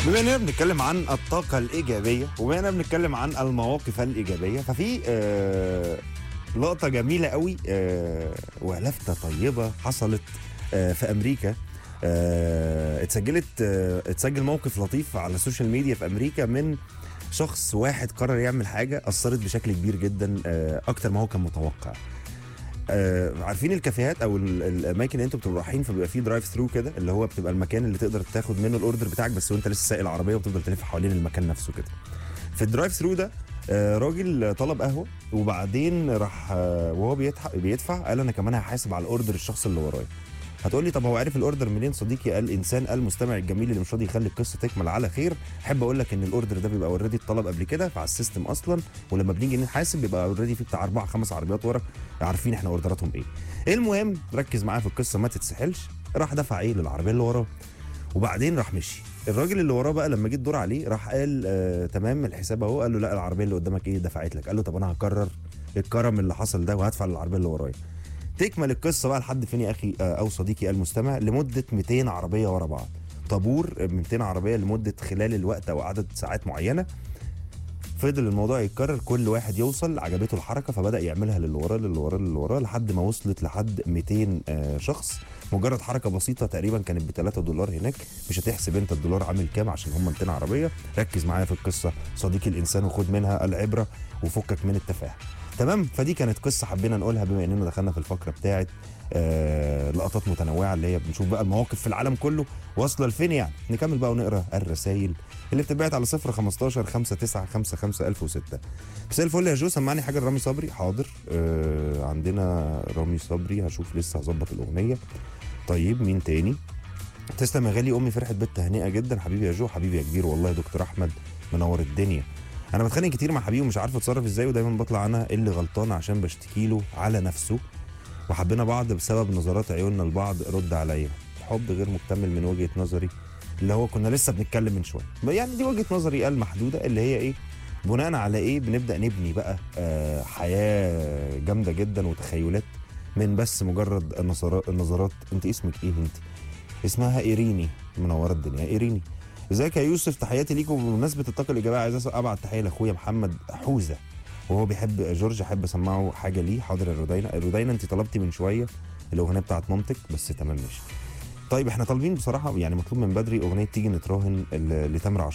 بما اننا بنتكلم عن الطاقة الإيجابية وبما اننا بنتكلم عن المواقف الإيجابية ففي آه لقطة جميلة قوي آه ولفتة طيبة حصلت آه في أمريكا آه اتسجلت آه اتسجل موقف لطيف على السوشيال ميديا في أمريكا من شخص واحد قرر يعمل حاجة أثرت بشكل كبير جدا آه أكتر ما هو كان متوقع آه عارفين الكافيهات او ال- الاماكن اللي انتوا بتبقوا رايحين فبيبقى فيه درايف ثرو كده اللي هو بتبقى المكان اللي تقدر تاخد منه الاوردر بتاعك بس وانت لسه سايق العربيه وتفضل تلف حوالين المكان نفسه كده في الدرايف ثرو ده آه راجل طلب قهوه وبعدين راح آه وهو بيدفع بيدفع قال انا كمان هحاسب على الاوردر الشخص اللي ورايا هتقول لي طب هو عارف الاوردر منين صديقي قال انسان قال مستمع الجميل اللي مش راضي يخلي القصه تكمل على خير احب اقول لك ان الاوردر ده بيبقى اوريدي اتطلب قبل كده فعلى السيستم اصلا ولما بنيجي نحاسب بيبقى اوريدي في بتاع اربع خمس عربيات ورا عارفين احنا اوردراتهم ايه المهم ركز معايا في القصه ما تتسحلش راح دفع ايه للعربيه اللي وراه وبعدين راح مشي الراجل اللي وراه بقى لما جه الدور عليه راح قال آه تمام الحساب اهو قال له لا العربيه اللي قدامك ايه دفعت لك قال له طب انا هكرر الكرم اللي حصل ده وهدفع للعربيه اللي ورايا تكمل القصه بقى لحد فين يا اخي آه او صديقي المستمع لمده 200 عربيه ورا بعض طابور 200 عربيه لمده خلال الوقت او عدد ساعات معينه فضل الموضوع يتكرر كل واحد يوصل عجبته الحركه فبدا يعملها للي وراه للي وراه للي وراه لحد ما وصلت لحد 200 آه، شخص مجرد حركه بسيطه تقريبا كانت ب 3 دولار هناك مش هتحسب انت الدولار عامل كام عشان هم 200 عربيه ركز معايا في القصه صديقي الانسان وخد منها العبره وفكك من التفاهه تمام فدي كانت قصه حبينا نقولها بما اننا دخلنا في الفقره بتاعه آه لقطات متنوعه اللي هي بنشوف بقى المواقف في العالم كله واصله لفين يعني نكمل بقى ونقرا الرسائل اللي بتتبعت على 0 15 59 55 1006 مساء الفل يا جو سمعني حاجه لرامي صبري حاضر آه عندنا رامي صبري هشوف لسه هظبط الاغنيه طيب مين تاني تسلم يا غالي امي فرحت بالتهنئه جدا حبيبي يا جو حبيبي يا كبير والله يا دكتور احمد منور الدنيا انا بتخانق كتير مع حبيبي ومش عارف اتصرف ازاي ودايما بطلع انا اللي غلطان عشان بشتكي له على نفسه وحبينا بعض بسبب نظرات عيوننا لبعض رد عليا حب غير مكتمل من وجهه نظري اللي هو كنا لسه بنتكلم من شويه يعني دي وجهه نظري المحدوده اللي هي ايه بناء على ايه بنبدا نبني بقى آه حياه جامده جدا وتخيلات من بس مجرد النظرات النظرات انت اسمك ايه انت اسمها ايريني منوره الدنيا ايريني ازيك يا يوسف تحياتي ليكم بمناسبه الطاقه الايجابيه عايز ابعت تحيه لاخويا محمد حوزه وهو بيحب جورج احب اسمعه حاجه ليه حاضر يا رودينا الرودينا انت طلبتي من شويه الاغنيه بتاعت مامتك بس تمام ماشي طيب احنا طالبين بصراحه يعني مطلوب من بدري اغنيه تيجي نتراهن ل- لتامر عاشور